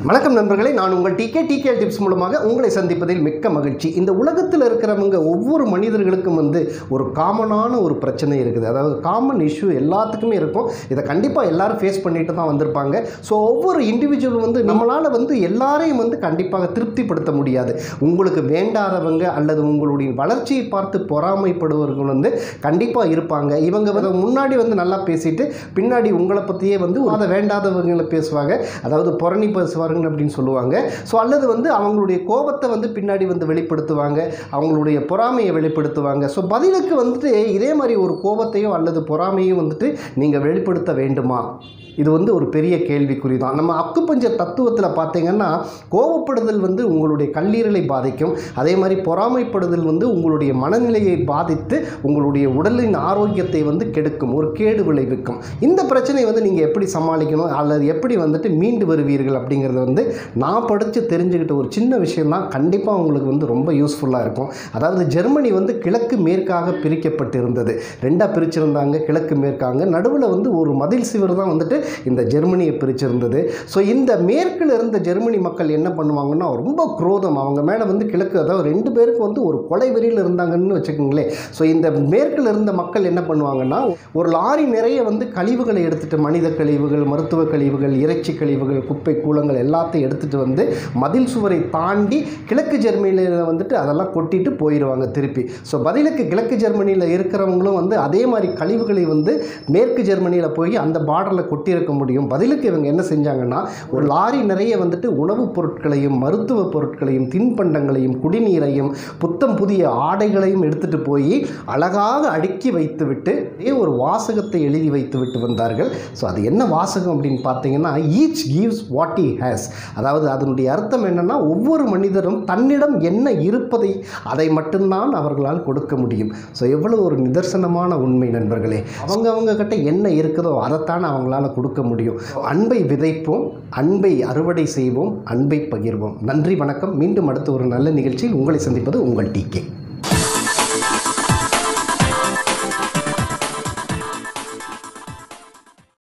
வணக்கம் நண்பர்களே நான் உங்கள் டிகே டிகே டிப்ஸ் மூலமாக உங்களை சந்திப்பதில் மிக்க மகிழ்ச்சி இந்த உலகத்தில் இருக்கிறவங்க ஒவ்வொரு மனிதர்களுக்கும் வந்து ஒரு காமனான ஒரு பிரச்சனை இருக்குது அதாவது காமன் இஷ்யூ எல்லாத்துக்குமே இருக்கும் இதை கண்டிப்பாக எல்லாரும் ஃபேஸ் பண்ணிட்டு தான் வந்திருப்பாங்க ஸோ ஒவ்வொரு இண்டிவிஜுவல் வந்து நம்மளால் வந்து எல்லாரையும் வந்து கண்டிப்பாக திருப்திப்படுத்த முடியாது உங்களுக்கு வேண்டாதவங்க அல்லது உங்களுடைய வளர்ச்சியை பார்த்து பொறாமைப்படுபவர்கள் வந்து கண்டிப்பாக இருப்பாங்க இவங்க வந்து முன்னாடி வந்து நல்லா பேசிட்டு பின்னாடி உங்களை பற்றியே வந்து அதை வேண்டாதவங்களை பேசுவாங்க அதாவது புரணி பேசுவார்கள் அப்படின்னு சொல்லுவாங்க ஸோ அல்லது வந்து அவங்களுடைய கோபத்தை வந்து பின்னாடி வந்து வெளிப்படுத்துவாங்க அவங்களுடைய பொறாமையை வெளிப்படுத்துவாங்க ஸோ பதிலுக்கு வந்துட்டு இதே மாதிரி ஒரு கோபத்தையோ அல்லது பொறாமையோ வந்துட்டு நீங்கள் வெளிப்படுத்த வேண்டுமா இது வந்து ஒரு பெரிய கேள்விக்குறி தான் நம்ம அக்குப்பஞ்சர் தத்துவத்தில் பார்த்தீங்கன்னா கோபப்படுதல் வந்து உங்களுடைய கல்லீரலை பாதிக்கும் அதே மாதிரி பொறாமைப்படுதல் வந்து உங்களுடைய மனநிலையை பாதித்து உங்களுடைய உடலின் ஆரோக்கியத்தை வந்து கெடுக்கும் ஒரு கேடு விளைவிக்கும் இந்த பிரச்சனை வந்து நீங்கள் எப்படி சமாளிக்கணும் அல்லது எப்படி வந்துட்டு மீண்டு வருவீர்கள் அப்படிங்கிறது வந்து நான் படித்து தெரிஞ்சுக்கிட்ட ஒரு சின்ன விஷயம் தான் கண்டிப்பாக உங்களுக்கு வந்து ரொம்ப யூஸ்ஃபுல்லாக இருக்கும் அதாவது ஜெர்மனி வந்து கிழக்கு மேற்காக பிரிக்கப்பட்டிருந்தது ரெண்டாக பிரிச்சிருந்தாங்க கிழக்கு மேற்காங்க நடுவில் வந்து ஒரு மதில் சிவர் தான் வந்துட்டு இந்த ஜெர்மனியை பிரிச்சிருந்தது ஸோ இந்த மேற்கில் இருந்த ஜெர்மனி மக்கள் என்ன பண்ணுவாங்கன்னா ரொம்ப குரோதம் அவங்க மேலே வந்து கிழக்கு அதாவது ரெண்டு பேருக்கு வந்து ஒரு கொலை வெறியில் இருந்தாங்கன்னு வச்சுக்கோங்களேன் ஸோ இந்த மேற்கில் இருந்த மக்கள் என்ன பண்ணுவாங்கன்னா ஒரு லாரி நிறைய வந்து கழிவுகளை எடுத்துகிட்டு மனித கழிவுகள் மருத்துவ கழிவுகள் இறைச்சி கழிவுகள் குப்பை கூலங்கள் எல்லாத்தையும் எடுத்துகிட்டு வந்து மதில் சுவரை தாண்டி கிழக்கு ஜெர்மனியில் வந்துட்டு அதெல்லாம் கொட்டிட்டு போயிடுவாங்க திருப்பி ஸோ பதிலுக்கு கிழக்கு ஜெர்மனியில் இருக்கிறவங்களும் வந்து அதே மாதிரி கழிவுகளை வந்து மேற்கு ஜெர்மனியில் போய் அந்த பார்டரில் கொட்டியிருக்க முடியும் பதிலுக்கு இவங்க என்ன செஞ்சாங்கன்னா ஒரு லாரி நிறைய வந்துட்டு உணவுப் பொருட்களையும் மருத்துவ பொருட்களையும் தின்பண்டங்களையும் குடிநீரையும் புத்தம் புதிய ஆடைகளையும் எடுத்துகிட்டு போய் அழகாக அடுக்கி வைத்துவிட்டு அதே ஒரு வாசகத்தை எழுதி வைத்து விட்டு வந்தார்கள் ஸோ அது என்ன வாசகம் அப்படின்னு பார்த்தீங்கன்னா each gives what he has அதாவது அதனுடைய அர்த்தம் என்னென்னா ஒவ்வொரு மனிதரும் தன்னிடம் என்ன இருப்பதை அதை மட்டும்தான் அவர்களால் கொடுக்க முடியும் ஸோ எவ்வளோ ஒரு நிதர்சனமான உண்மை நண்பர்களே அவங்க அவங்க கிட்ட என்ன இருக்குதோ அதைத்தான் அவங்களால கொடுக்க முடியும் அன்பை விதைப்போம் அன்பை அறுவடை செய்வோம் அன்பை பகிர்வோம் நன்றி வணக்கம் மீண்டும் அடுத்த ஒரு நல்ல நிகழ்ச்சியில் உங்களை சந்திப்பது உங்கள் டிகே